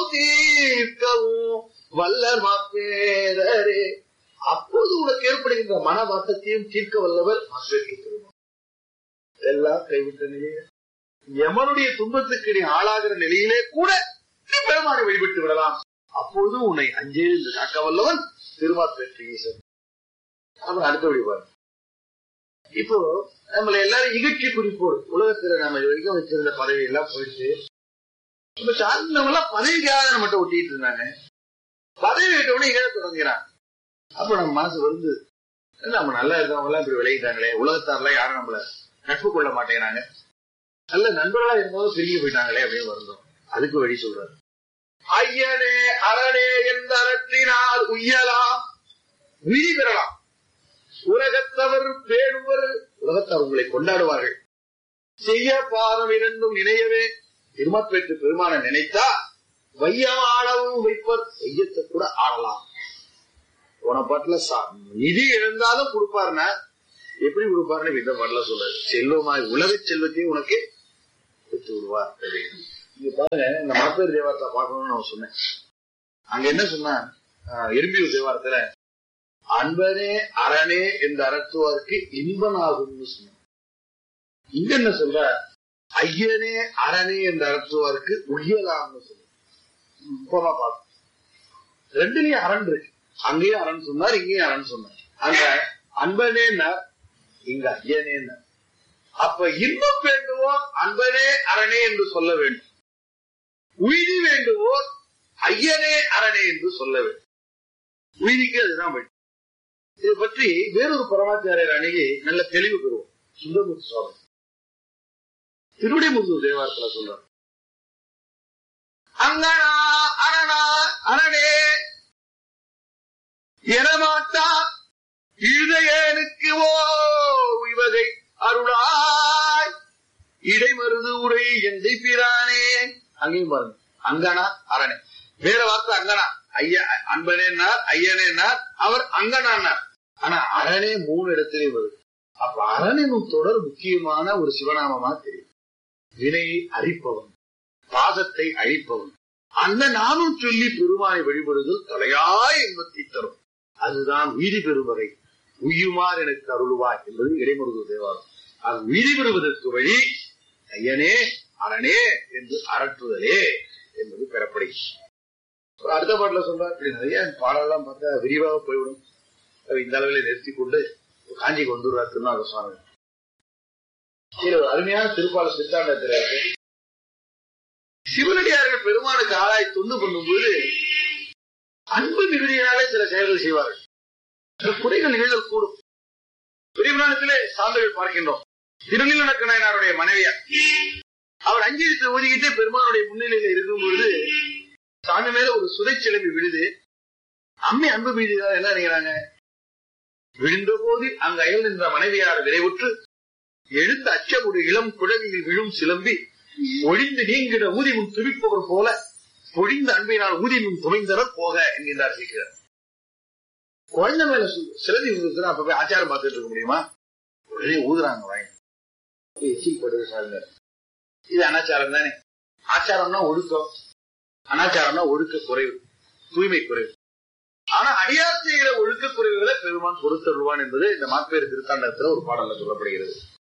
தீர்க்கவும் வல்லர் மாப்பேரரே அப்போது உனக்கு ஏற்படுகின்ற மன வாட்டத்தையும் தீர்க்க வல்லவர் மாப்பேருக்கு பெருமான் எல்லாம் கைவிட்ட நிலையில எமனுடைய துன்பத்துக்கு நீ ஆளாகிற நிலையிலே கூட நீ பெருமானை வழிபட்டு விடலாம் அப்போது உன்னை அஞ்சே என்று காக்க வல்லவன் திருமாப்பேற்று ஈசன் அப்புறம் அடுத்த வழிபாடு இப்போ நம்மள எல்லாரும் இகழ்ச்சி குறிப்போடு உலகத்துல நம்ம இது வரைக்கும் வச்சிருந்த பதவி எல்லாம் போயிட்டு இப்ப சார்ந்தவங்க எல்லாம் பதவிக்காக நம்மகிட்ட ஒட்டிட்டு இருந்தாங்க பதவி விட்டவனே இகழ தொடங்குறான் அப்ப நம்ம மனசு வந்து நம்ம நல்லா இருக்கவங்க எல்லாம் இப்படி விளையிட்டாங்களே உலகத்தாரெல்லாம் யாரும் நம்மள நட்பு கொள்ள மாட்டேங்கிறாங்க நல்ல நண்பர்களா இருந்தவங்க பிரிஞ்சு போயிட்டாங்களே அப்படின்னு வருந்தோம் அதுக்கு வழி சொல்றாரு ஐயனே அரணே என்ற அறத்தினால் உய்யலாம் விதி பெறலாம் உலகத்தவர் பேணுவர் உலகத்தவர் உங்களை கொண்டாடுவார்கள் செய்ய பாதம் இரண்டும் நினையவே திருமப்பேற்று பெருமான நினைத்தா வையம் ஆளவும் வைப்பர் செய்யத்தை கூட ஆளலாம் போன பாட்டுல சா- நிதி இழந்தாலும் கொடுப்பாருன்னா எப்படி கொடுப்பாருன்னு இந்த பாட்டுல சொல்றாரு செல்வமாய் உலக செல்வத்தையும் உனக்கு கொடுத்து விடுவார் அப்படின்னு. இங்க பாருங்க இந்த மாப்பேர் தேவாரத்தை பார்க்கணும்னு நான் சொன்னேன் அங்க என்ன சொன்னா ஆஹ், எறும்பியூர் தேவாரத்துல அன்பனே அரணே என்ற அறத்துவாருக்கு இன்பனாகும்னு சொன்னான் இங்க என்ன சொல்ற ஐயனே அரணே என்ற அறத்துவாருக்கு உயலாம்னு சொல்ற போமா பார்ப்போம் ரெண்டுலயும் அரண் இருக்கு அங்கேயும் அரண் சொன்னார் இங்கேயும் அரண் சொன்னார் அங்க அன்பனேன்னா இங்க ஐயனேன்னா அப்ப இன்பம் வேண்டுவோர் அன்பனே அரணே என்று சொல்ல வேண்டும் உய்தி வேண்டுவோர் ஐயனே அரணே என்று சொல்ல வேண்டும் உய்திக்கு அதுதான் வழி இதை பற்றி வேறொரு பரமாச்சாரியர் அணுகி நல்ல தெளிவு பெறுவோம் சுந்தரமூர்த்தி சுவாமி திருவிடைமுருகர் தேவாரத்துல சொல்றார் அங்கனா அரணா அரணே எனமாட்டா இருதயனுக்கு ஓ இவகை அருளாய் இடைமருது உரை எந்தை பிரானே அங்கேயும் பாருங்க அங்கனா அரணே வேற வார்த்தை அங்கனா ஐயா அன்பனேனார் ஐயனேனார் அவர் அங்கனானார் ஆனா அரணே மூணு இடத்திலே வருது அப்ப அரணினும் தொடர் முக்கியமான ஒரு சிவநாமமா தெரியும் வினையை அரிப்பவன் பாசத்தை அழிப்பவன் அந்த நாமம் சொல்லி பெருமானை வழிபடுதல் தலையாய் இன்பத்தை தரும் அதுதான் வீதி பெறுவதை உய்யுமார் எனக்கு அருள்வாய் என்பது இடைமுருகு தேவாரம் அது வீதி பெறுவதற்கு வழி ஐயனே அரணே என்று அரட்டுதலே என்பது பெறப்படுகிறது அப்புறம் அடுத்த பாட்டுல சொல்றார் இப்படி நிறைய பாடலாம் பார்த்தா விரிவாக போய்விடும் அதை இந்த அளவில் நிறுத்தி கொண்டு காஞ்சிக்கு வந்துடுறார் திருநாக சுவாமி இதுல ஒரு அருமையான திருப்பால சித்தாண்டத்தில் இருக்கு சிவனடியார்கள் பெருமானுக்கு ஆளாய் தொண்டு பண்ணும்போது அன்பு மிகுதியினாலே சில செயல்கள் செய்வார்கள் சில குறைகள் நிகழ்தல் கூடும் பெரியபுராணத்திலே சான்றுகள் பார்க்கின்றோம் திருநீலனக்க நாயனாருடைய மனைவியார் அவர் அஞ்சலித்து ஊதிக்கிட்டே பெருமானுடைய முன்னிலையில இருக்கும் பொழுது சாமி மேல ஒரு சுதை சிலம்பி விழுது அம்மை அன்பு மீதுதான் என்ன நினைக்கிறாங்க விழுந்த போது அங்கு அயல் நின்ற மனைவியார் விரைவுற்று எழுந்த அச்சமுடு இளம் குழவியில் விழும் சிலம்பி ஒழிந்து நீங்கிட ஊதி முன் துடிப்பவர் போல பொழிந்த அன்பினால் ஊதி முன் துமைந்தனர் போக என்கின்றார் சீக்கிரம் குழந்தை மேல சு- சிலந்தி விழுந்துச்சுன்னா அப்ப போய் ஆச்சாரம் பார்த்துட்டு இருக்க முடியுமா உடனே ஊதுறாங்க வாங்க எச்சில் படுது சாருங்க இது அனாச்சாரம் தானே ஆச்சாரம்னா ஒழுக்கம் அனாச்சாரம்னா ஒழுக்க குறைவு தூய்மை குறைவு ஆனா அடியார் செய்கிற ஒழுக்க குறைவுகளை பெருமான் பொறுத்தருவான் என்பது இந்த மாப்பேறு திருத்தாண்டத்துல ஒரு பாடல்ல சொல்லப்படுகிறது